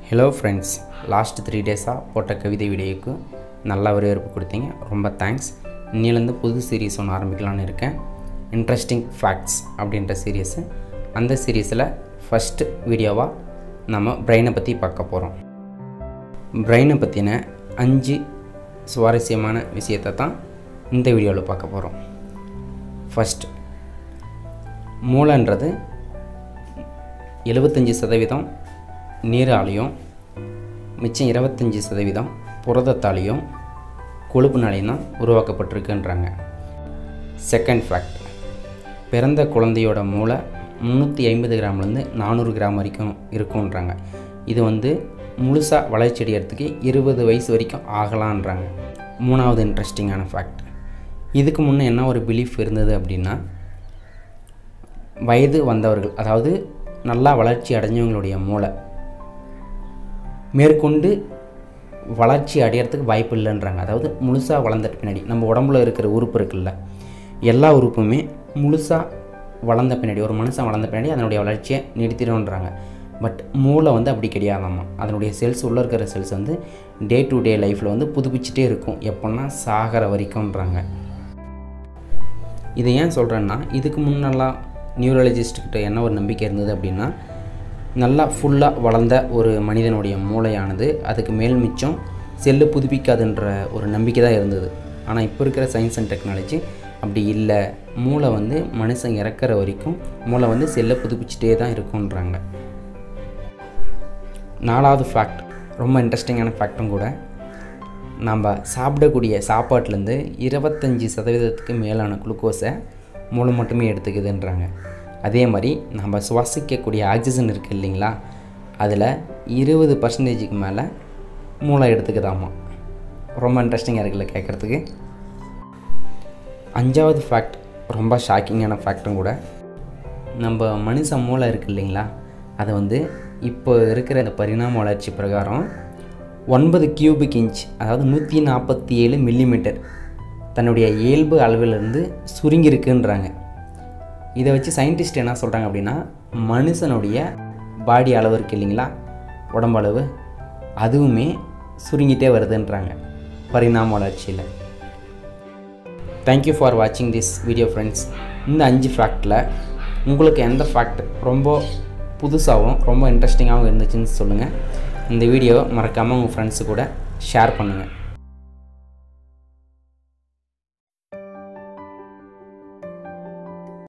hello friends last three டேஸாக போட்ட கவிதை வீடியோக்கு நல்ல வரவேற்பு கொடுத்தீங்க ரொம்ப தேங்க்ஸ் இன்னிலேருந்து புது சீரீஸ் ஒன்று ஆரம்பிக்கலான்னு இருக்கேன் இன்ட்ரெஸ்டிங் ஃபேக்ட்ஸ் அப்படின்ற சீரீஸு அந்த சீரீஸில் ஃபஸ்ட்டு வீடியோவாக நம்ம பிரெயினை பற்றி பார்க்க போகிறோம் பிரெயினை பற்றின அஞ்சு சுவாரஸ்யமான விஷயத்தை தான் இந்த வீடியோவில் பார்க்க போகிறோம் ஃபஸ்ட் மூளைன்றது எழுபத்தஞ்சி சதவீதம் நீராலையும் மிச்சம் இருபத்தஞ்சி சதவீதம் புரதத்தாலையும் கொழுப்புனாலையும் தான் உருவாக்கப்பட்டிருக்குன்றாங்க செகண்ட் ஃபேக்ட் பிறந்த குழந்தையோட மூளை முந்நூற்றி ஐம்பது கிராம்லேருந்து நானூறு கிராம் வரைக்கும் இருக்குன்றாங்க இது வந்து முழுசாக வளர்ச்சி அடையிறதுக்கு இருபது வயசு வரைக்கும் ஆகலான்றாங்க மூணாவது இன்ட்ரெஸ்டிங்கான ஃபேக்ட் இதுக்கு முன்னே என்ன ஒரு பிலீஃப் இருந்தது அப்படின்னா வயது வந்தவர்கள் அதாவது நல்லா வளர்ச்சி அடைஞ்சவங்களுடைய மூளை மேற்கொண்டு வளர்ச்சி அடையிறதுக்கு வாய்ப்பு இல்லைன்றாங்க அதாவது முழுசாக வளர்ந்துட்ட பின்னாடி நம்ம உடம்புல இருக்கிற உறுப்பு இருக்குல்ல எல்லா உறுப்புமே முழுசாக வளர்ந்த பின்னாடி ஒரு மனுஷன் வளர்ந்த பின்னாடி அதனுடைய வளர்ச்சியை நிறுத்திடும்ன்றாங்க பட் மூளை வந்து அப்படி கிடையாதாம்மா அதனுடைய செல்ஸ் உள்ளே இருக்கிற செல்ஸ் வந்து டே டு டே லைஃப்பில் வந்து புதுப்பிச்சுட்டே இருக்கும் எப்போன்னா சாகிற வரைக்கும்ன்றாங்க இதை ஏன் சொல்கிறேன்னா இதுக்கு முன்னெல்லாம் நியூரலஜிஸ்ட்கிட்ட என்ன ஒரு நம்பிக்கை இருந்தது அப்படின்னா நல்லா ஃபுல்லாக வளர்ந்த ஒரு மனிதனுடைய மூளையானது அதுக்கு மேல் மிச்சம் செல்லு புதுப்பிக்காதுன்ற ஒரு நம்பிக்கை தான் இருந்தது ஆனால் இப்போ இருக்கிற சயின்ஸ் அண்ட் டெக்னாலஜி அப்படி இல்லை மூளை வந்து மனுஷன் இறக்குற வரைக்கும் மூளை வந்து செல்லை புதுப்பிச்சுட்டே தான் இருக்குன்றாங்க நாலாவது ஃபேக்ட் ரொம்ப இன்ட்ரெஸ்டிங்கான ஃபேக்ட்டும் கூட நம்ம சாப்பிடக்கூடிய சாப்பாட்டிலேருந்து இருபத்தஞ்சி சதவீதத்துக்கு மேலான குளுக்கோஸை மூளை மட்டுமே எடுத்துக்குதுன்றாங்க அதே மாதிரி நம்ம சுவாசிக்கக்கூடிய ஆக்சிஜன் இருக்குது இல்லைங்களா அதில் இருபது பர்சன்டேஜுக்கு மேலே மூளை எடுத்துக்குதாமா ரொம்ப இன்ட்ரெஸ்டிங்காக இருக்குல்ல கேட்குறதுக்கு அஞ்சாவது ஃபேக்ட் ரொம்ப ஷாக்கிங்கான ஃபேக்ட்டும் கூட நம்ம மனுஷ மூளை இருக்குது இல்லைங்களா அதை வந்து இப்போ இருக்கிற இந்த பரிணாம வளர்ச்சி பிரகாரம் ஒன்பது கியூபிக் இன்ச் அதாவது நூற்றி நாற்பத்தி ஏழு மில்லிமீட்டர் தன்னுடைய இயல்பு அளவிலிருந்து சுருங்கியிருக்குன்றாங்க இதை வச்சு சயின்டிஸ்ட் என்ன சொல்கிறாங்க அப்படின்னா மனுஷனுடைய பாடி அளவு இருக்குது இல்லைங்களா உடம்பு அளவு அதுவுமே சுருங்கிட்டே வருதுன்றாங்க பரிணாம வளர்ச்சியில் தேங்க்யூ ஃபார் வாட்சிங் திஸ் வீடியோ ஃப்ரெண்ட்ஸ் இந்த அஞ்சு ஃபேக்டில் உங்களுக்கு எந்த ஃபேக்ட் ரொம்ப புதுசாகவும் ரொம்ப இன்ட்ரெஸ்டிங்காகவும் இருந்துச்சுன்னு சொல்லுங்கள் இந்த வீடியோவை மறக்காமல் உங்கள் ஃப்ரெண்ட்ஸு கூட ஷேர் பண்ணுங்கள்